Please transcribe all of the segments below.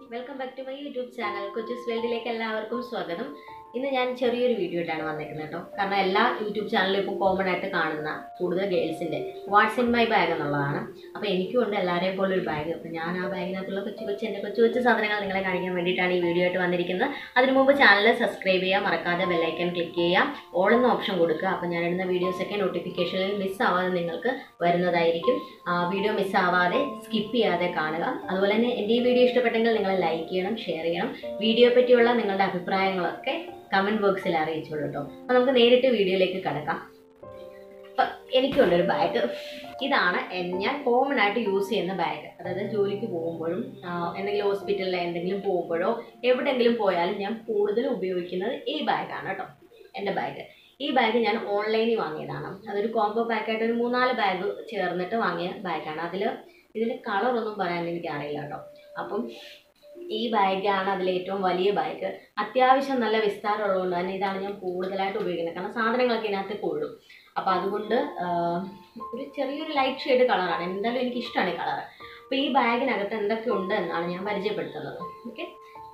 welcome back to my YouTube channel Kochus വേൾഡിലേക്ക് എല്ലാവർക്കും സ്വാഗതം ഇന്ന് ഞാൻ ചെറിയൊരു വീഡിയോ ആയിട്ടാണ് വന്നിരിക്കുന്നത് കേട്ടോ കാരണം എല്ലാ യൂട്യൂബ് ചാനലിലും ഇപ്പോൾ കോമൺ ആയിട്ട് കാണുന്ന കൂടുതൽ ഗേൾസിൻ്റെ വാട്സ് ഇൻ മൈ ബാഗ് എന്നുള്ളതാണ് അപ്പോൾ എനിക്കും ഉണ്ട് എല്ലാവരെയും പോലെ ഒരു ബാഗ് അപ്പോൾ ഞാൻ ആ ബാഗിനകത്തുള്ള കൊച്ചു കൊച്ചു എൻ്റെ കൊച്ചു കൊച്ചു സാധനങ്ങൾ നിങ്ങളെ കാണിക്കാൻ വേണ്ടിയിട്ടാണ് ഈ വീഡിയോ ആയിട്ട് വന്നിരിക്കുന്നത് അതിനു മുമ്പ് ചാനൽ സബ്സ്ക്രൈബ് ചെയ്യുക മറക്കാതെ ബെല്ലൈക്കൻ ക്ലിക്ക് ചെയ്യുക ഓൾ എന്ന ഓപ്ഷൻ കൊടുക്കുക അപ്പോൾ ഞാൻ ഇടുന്ന വീഡിയോസൊക്കെ നോട്ടിഫിക്കേഷനിൽ മിസ് ആവാതെ നിങ്ങൾക്ക് വരുന്നതായിരിക്കും വീഡിയോ മിസ് ആവാതെ സ്കിപ്പ് ചെയ്യാതെ കാണുക അതുപോലെ തന്നെ എൻ്റെ ഈ വീഡിയോ ഇഷ്ടപ്പെട്ടെങ്കിൽ നിങ്ങൾ ലൈക്ക് ചെയ്യണം ഷെയർ ചെയ്യണം വീഡിയോയെ പറ്റിയുള്ള നിങ്ങളുടെ അഭിപ്രായങ്ങളൊക്കെ കമൻറ്റ് ബോക്സിൽ അറിയിച്ചോളൂ കേട്ടോ അപ്പോൾ നമുക്ക് നേരിട്ട് വീഡിയോയിലേക്ക് കിടക്കാം അപ്പം എനിക്കുണ്ട് ഒരു ബാഗ് ഇതാണ് എൻ- ഞാൻ കോമൺ ആയിട്ട് യൂസ് ചെയ്യുന്ന ബാഗ് അതായത് ജോലിക്ക് പോകുമ്പോഴും ആ, എന്തെങ്കിലും ഹോസ്പിറ്റലിൽ എന്തെങ്കിലും പോകുമ്പോഴോ എവിടെയെങ്കിലും പോയാലും ഞാൻ കൂടുതൽ ഉപയോഗിക്കുന്നത് ഈ ബാഗാണ് കേട്ടോ എൻ്റെ ബാഗ് ഈ ബാഗ് ഞാൻ ഓൺലൈനിൽ വാങ്ങിയതാണ് അതൊരു കോംബോ പാക്കായിട്ട് ഒരു മൂന്നാല് ബാഗ് ചേർന്നിട്ട് വാങ്ങിയ ബാഗാണ് അതിൽ ഇതിൻ്റെ കളറൊന്നും പറയാൻ എനിക്ക് അറിയില്ല കേട്ടോ അപ്പം ഈ ബാഗാണ് അതിൽ ഏറ്റവും വലിയ ബാഗ് അത്യാവശ്യം നല്ല വിസ്താരമുള്ളതുകൊണ്ട് തന്നെ ഇതാണ് ഞാൻ കൂടുതലായിട്ട് ഉപയോഗിക്കുന്നത് കാരണം സാധനങ്ങളൊക്കെ ഇതിനകത്ത് കൊള്ളും അപ്പോൾ അതുകൊണ്ട് ആ, ഒരു ചെറിയൊരു ലൈറ്റ് ഷെയ്ഡ് കളറാണ് എന്തായാലും എനിക്ക് ഇഷ്ടമാണ് ഈ കളർ അപ്പോൾ ഈ ബാഗിനകത്ത് എന്തൊക്കെ ഉണ്ട് എന്നാണ് ഞാൻ പരിചയപ്പെടുത്തുന്നത് ഓക്കെ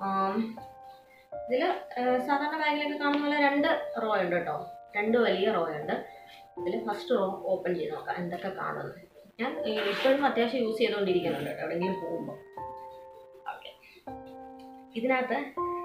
ഇതിൽ സാധാരണ ബാഗിലൊക്കെ കാണുന്ന പോലെ രണ്ട് റോ ഉണ്ട് കേട്ടോ രണ്ട് വലിയ റോ ഉണ്ട് ഇതിൽ ഫസ്റ്റ് റോ ഓപ്പൺ ചെയ്ത് നോക്കാം എന്തൊക്കെ കാണുന്നത് ഞാൻ ഈ ഇപ്പോഴും അത്യാവശ്യം യൂസ് ചെയ്തുകൊണ്ടിരിക്കുന്നുണ്ട് കേട്ടോ എവിടെയെങ്കിലും പോകുമ്പോൾ ഓക്കെ ഇതിനകത്ത്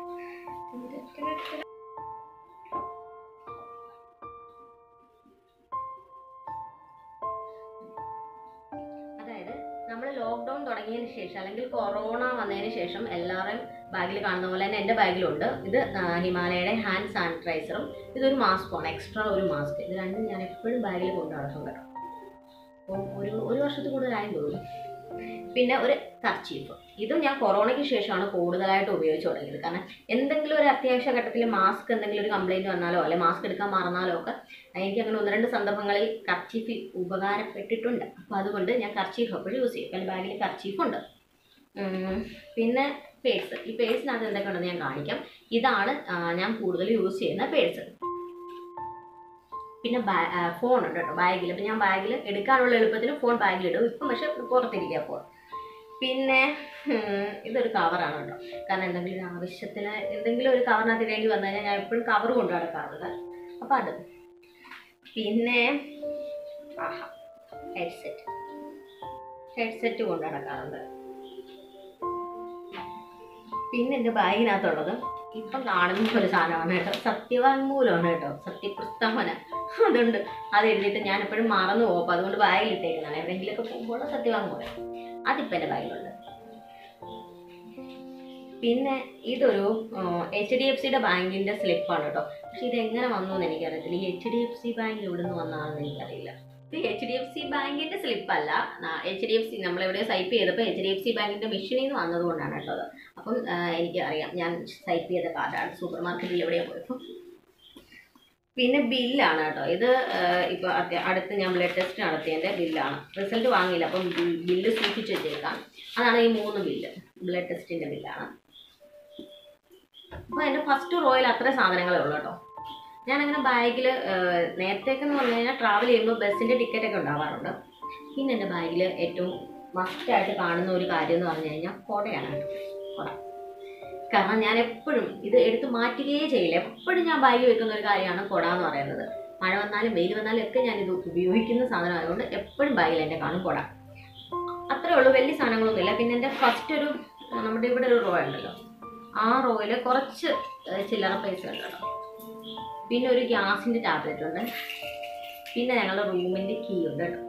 അതായത് നമ്മൾ ലോക്ക്ഡൗൺ തുടങ്ങിയതിന് ശേഷം അല്ലെങ്കിൽ കൊറോണ വന്നതിന് ശേഷം എല്ലാവരുടെയും ബാഗിൽ കാണുന്ന പോലെ തന്നെ എൻ്റെ ബാഗിലുണ്ട് ഇത് ആ, ഹിമാലയയുടെ ഹാൻഡ് സാനിറ്റൈസറും ഇതൊരു മാസ്കുമാണ് എക്സ്ട്രാ ഒരു മാസ്ക് ഇത് രണ്ടും ഞാൻ എപ്പോഴും ബാഗിൽ കൊണ്ട് നടക്കും കേട്ടോ അപ്പം ഒരു ഒരു വർഷത്തിൽ കൂടുതലായും തോന്നുന്നു പിന്നെ ഒരു കർച്ചീഫ് ഇതും ഞാൻ കൊറോണയ്ക്ക് ശേഷമാണ് കൂടുതലായിട്ട് ഉപയോഗിച്ച് തുടങ്ങിയത് കാരണം എന്തെങ്കിലും ഒരു അത്യാവശ്യ ഘട്ടത്തിൽ മാസ്ക് എന്തെങ്കിലും ഒരു കംപ്ലൈൻറ്റ് വന്നാലോ അല്ലെ മാസ്ക് എടുക്കാൻ മറന്നാലോ ഒക്കെ എനിക്ക് അങ്ങനെ ഒന്ന് രണ്ട് സന്ദർഭങ്ങളിൽ കർച്ചീഫ് ഉപകാരപ്പെട്ടിട്ടുണ്ട് അപ്പോൾ അതുകൊണ്ട് ഞാൻ കർച്ചീഫ് എപ്പോഴും യൂസ് ചെയ്യും എൻ്റെ ബാഗിൽ കർച്ചീഫ് ഉണ്ട് ഉം, പിന്നെ പേഴ്സ് ഈ പേഴ്സിനകത്ത് എന്തൊക്കെ ഉണ്ടെന്ന് ഞാൻ കാണിക്കാം ഇതാണ് ആ, ഞാൻ കൂടുതൽ യൂസ് ചെയ്യുന്ന പേഴ്സ് പിന്നെ ഫോൺ ഉണ്ട് കേട്ടോ ബാഗിൽ അപ്പം ഞാൻ ബാഗിൽ എടുക്കാനുള്ള എളുപ്പത്തിന് ഫോൺ ബാഗിലിടും ഇപ്പം പക്ഷെ പുറത്തിരിക്കുക ഫോൺ പിന്നെ ഉം, ഇതൊരു കവറാണ് കേട്ടോ കാരണം എന്തെങ്കിലും ഒരു ആവശ്യത്തിന് എന്തെങ്കിലും ഒരു കവറിനകത്ത് ഇടേണ്ടി വന്നു കഴിഞ്ഞാൽ ഞാൻ എപ്പോഴും കവർ കൊണ്ട് നടക്കാറുണ്ട് അപ്പം അത് പിന്നെ ആഹാ ഹെഡ്സെറ്റ് ഹെഡ്സെറ്റ് കൊണ്ട് നടക്കാറുണ്ട് പിന്നെ എൻ്റെ ബാഗിനകത്തുള്ളത് ഇപ്പം കാണുന്ന ഒരു സാധനമാണ് കേട്ടോ സത്യവാങ്മൂലമാണ് കേട്ടോ സത്യപ്രസ്താവന അതുണ്ട് അത് എഴുതിയിട്ട് ഞാൻ എപ്പോഴും മറന്നു പോകും അപ്പോൾ അതുകൊണ്ട് ബാഗിൽ ഇട്ടേക്കുന്നതാണ് എവിടെയെങ്കിലുമൊക്കെ പോകുമ്പോൾ സത്യവാങ്മൂലം അതിപ്പോൾ എൻ്റെ ബാഗിലുണ്ട് പിന്നെ ഇതൊരു എച്ച് ഡി എഫ് സിയുടെ ബാങ്കിൻ്റെ സ്ലിപ്പാണ് കേട്ടോ പക്ഷെ ഇത് എങ്ങനെ വന്നു എന്ന് എനിക്കറിയത്തില്ല ഈ H D F C bank എവിടെ നിന്ന് വന്നതാണെന്ന് എനിക്കറിയില്ല ഇത് എച്ച് ഡി എഫ് സി ബാങ്കിൻ്റെ സ്ലിപ്പല്ല എച്ച് ഡി എഫ് സി നമ്മളെവിടെ സൈപ്പ് ചെയ്തപ്പോൾ എച്ച് ഡി എഫ് സി ബാങ്കിൻ്റെ മെഷീനിൽ നിന്ന് വന്നതുകൊണ്ടാണ് കേട്ടോ അത് അപ്പം ആ, എനിക്കറിയാം ഞാൻ സൈപ്പ് ചെയ്ത കാർഡാണ് സൂപ്പർ മാർക്കറ്റിൽ എവിടെയാണ് പോയപ്പോൾ പിന്നെ ബില്ലാണ് കേട്ടോ ഇത് ഇപ്പോൾ അടുത്ത് ഞാൻ ബ്ലഡ് ടെസ്റ്റ് നടത്തിയതിൻ്റെ ബില്ലാണ് റിസൾട്ട് വാങ്ങിയില്ല അപ്പം ബില്ല് സൂക്ഷിച്ച് വെച്ചേക്കാം അതാണ് ഈ മൂന്ന് ബില്ല് ബ്ലഡ് ടെസ്റ്റിൻ്റെ ബില്ലാണ് അപ്പോൾ എൻ്റെ ഫസ്റ്റ് റോയിൽ അത്ര സാധനങ്ങളേ ഉള്ളൂ കേട്ടോ ഞാനങ്ങനെ ബാഗിൽ നേരത്തേക്ക് എന്ന് പറഞ്ഞു കഴിഞ്ഞാൽ ട്രാവൽ ചെയ്യുമ്പോൾ ബസ്സിൻ്റെ ടിക്കറ്റൊക്കെ ഉണ്ടാവാറുണ്ട് പിന്നെ എൻ്റെ ബാഗിൽ ഏറ്റവും മസ്റ്റായിട്ട് കാണുന്ന ഒരു കാര്യം എന്ന് പറഞ്ഞു കഴിഞ്ഞാൽ കുടയാണ് കേട്ടോ കുട കാരണം ഞാൻ എപ്പോഴും ഇത് എടുത്ത് മാറ്റുകയേ ചെയ്യില്ല എപ്പോഴും ഞാൻ ബാഗിൽ വെക്കുന്ന ഒരു കാര്യമാണ് കുട എന്ന് പറയുന്നത് മഴ വന്നാലും വെയിൽ വന്നാലും ഒക്കെ ഞാൻ ഇത് ഉപയോഗിക്കുന്ന സാധനമായതുകൊണ്ട് എപ്പോഴും ബാഗിൽ എൻ്റെ കാണും കുട അത്രേ ഉള്ളൂ വലിയ സാധനങ്ങളൊന്നുമില്ല പിന്നെ എൻ്റെ ഫസ്റ്റ് ഒരു നമ്മുടെ ഇവിടെ ഒരു റോ ഉണ്ടല്ലോ ആ റോയിൽ കുറച്ച് ഏഹ്, ചില്ലറ പൈസ ഉണ്ട് കേട്ടോ പിന്നെ ഒരു ഗ്യാസിൻ്റെ ടാബ്ലറ്റ് ഉണ്ട് പിന്നെ ഞങ്ങളുടെ റൂമിൻ്റെ കീ ഉണ്ട് കേട്ടോ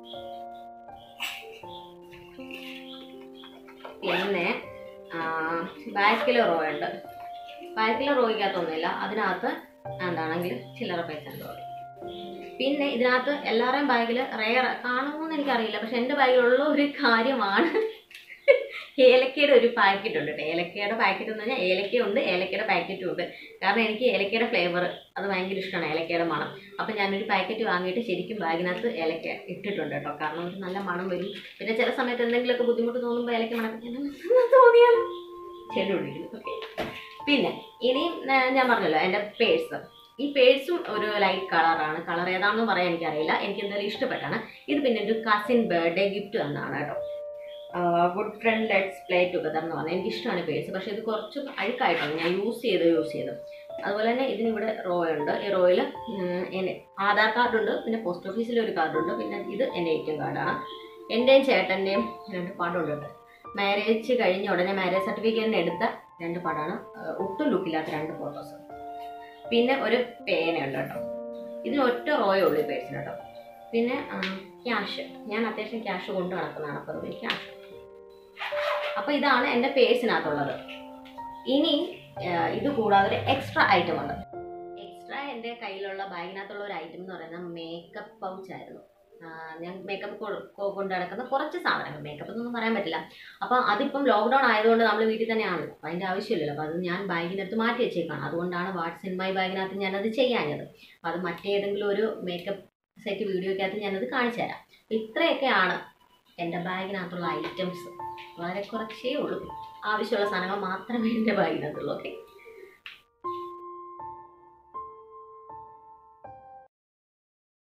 പിന്നെ ബാക്കിലെ റോ ഉണ്ട് ബാക്കിലെ റോയ്ക്കകത്തൊന്നുമില്ല അതിനകത്ത് എന്താണെങ്കിൽ ചില്ലറ പൈസ ഉണ്ടോ പിന്നെ ഇതിനകത്ത് എല്ലാവരുടെയും ബാഗിൽ റെയർ കാണുമോന്ന് എനിക്കറിയില്ല പക്ഷെ എൻ്റെ ബാഗിലുള്ള ഒരു കാര്യമാണ് ഏലക്കയുടെ ഒരു പാക്കറ്റ് ഉണ്ട് കേട്ടോ ഏലക്കയുടെ പാക്കറ്റ് എന്ന് പറഞ്ഞാൽ ഏലക്കയുണ്ട് ഏലക്കയുടെ പാക്കറ്റും ഉണ്ട് കാരണം എനിക്ക് ഏലക്കയുടെ ഫ്ലേവർ അത് ഭയങ്കര ഇഷ്ടമാണ് ഏലക്കയുടെ മണം അപ്പം ഞാനൊരു പാക്കറ്റ് വാങ്ങിയിട്ട് ശരിക്കും ബാഗിനകത്ത് ഏലക്ക ഇട്ടിട്ടുണ്ട് കേട്ടോ കാരണം ഒരു നല്ല മണം വരും പിന്നെ ചില സമയത്ത് എന്തെങ്കിലുമൊക്കെ ബുദ്ധിമുട്ട് തോന്നുമ്പോൾ ഏലക്ക മണം ഞാൻ തോന്നിയാൽ ചെടി പിടിക്കുന്നു ഓക്കെ പിന്നെ ഇനി ഞാൻ പറഞ്ഞല്ലോ എൻ്റെ പേഴ്സ് ഈ പേഴ്സും ഒരു ലൈറ്റ് കളറാണ് കളർ ഏതാണെന്ന് പറയാൻ എനിക്കറിയില്ല എനിക്ക് എന്തായാലും ഇഷ്ടപ്പെട്ടാണ് ഇത് പിന്നെ ഒരു കസിൻ ബർത്ത്ഡേ ഗിഫ്റ്റ് തന്നാണ് കേട്ടോ good friend let's play together എന്ന് പറഞ്ഞാൽ എനിക്കിഷ്ടമാണ് പേഴ്സ് പക്ഷേ ഇത് കുറച്ച് അഴുക്കായിട്ടാണ് ഞാൻ യൂസ് ചെയ്ത് യൂസ് ചെയ്ത് അതുപോലെ തന്നെ ഇതിനിവിടെ റോ ഉണ്ട് ഈ റോയിൽ എൻ്റെ ആധാർ കാർഡുണ്ട് പിന്നെ പോസ്റ്റ് ഓഫീസിലെ ഒരു കാർഡുണ്ട് പിന്നെ ഇത് എൻ്റെ എ ടി എം കാർഡാണ് എൻ്റെയും ചേട്ടൻ്റെയും രണ്ട് പടമുണ്ട് കേട്ടോ മാരേജ് കഴിഞ്ഞ ഉടനെ മാരേജ് സർട്ടിഫിക്കറ്റിന് എടുത്ത രണ്ട് പടമാണ് ആ, ഒട്ടും ലുക്കില്ലാത്ത രണ്ട് ഫോട്ടോസ് പിന്നെ ഒരു പേനയുണ്ട് കേട്ടോ ഇതിന് ഒറ്റ റോയേ ഉള്ളൂ ഈ പേഴ്സിന് കേട്ടോ പിന്നെ ക്യാഷ് ഞാൻ അത്യാവശ്യം ക്യാഷ് കൊണ്ട് നടക്കുന്നതാണ് അപ്പോൾ അതുകൊണ്ട് ക്യാഷ് അപ്പോൾ ഇതാണ് എൻ്റെ പേഴ്സിനകത്തുള്ളത് ഇനി ആ, ഇത് കൂടാതെ ഒരു എക്സ്ട്രാ ഐറ്റം ഉണ്ട് എക്സ്ട്രാ എൻ്റെ കയ്യിലുള്ള ബാഗിനകത്തുള്ള ഒരു ഐറ്റം എന്ന് പറയുന്നത് മേക്കപ്പ് പൗച്ച് ആയിരുന്നു ആ, ഞാൻ മേക്കപ്പ് കൊണ്ട് നടക്കുന്ന കുറച്ച് സാധനങ്ങൾ മേക്കപ്പ് എന്നൊന്നും പറയാൻ പറ്റില്ല അപ്പോൾ അതിപ്പം ലോക്ക്ഡൗൺ ആയതുകൊണ്ട് നമ്മൾ വീട്ടിൽ തന്നെയാണ് അപ്പോൾ അതിൻ്റെ ആവശ്യമില്ലല്ലോ അപ്പോൾ അത് ഞാൻ ബാഗിനകത്ത് മാറ്റി വെച്ചേക്കാണ് അതുകൊണ്ടാണ് വാട്സ് ഇൻ മൈ ബാഗിനകത്ത് ഞാനത് ചെയ്യാഞ്ഞത് അപ്പോൾ അത് മറ്റേതെങ്കിലും ഒരു മേക്കപ്പ് സെറ്റ് വീഡിയോക്കകത്ത് ഞാനത് കാണിച്ചു തരാം ഇത്രയൊക്കെയാണ് എൻ്റെ ബാഗിനകത്തുള്ള ഐറ്റംസ് വളരെ കുറച്ചേ ഉള്ളൂ ആവശ്യമുള്ള സാധനങ്ങൾ മാത്രമേ എൻ്റെ ബാഗിനകത്തുള്ളൂ ഓക്കെ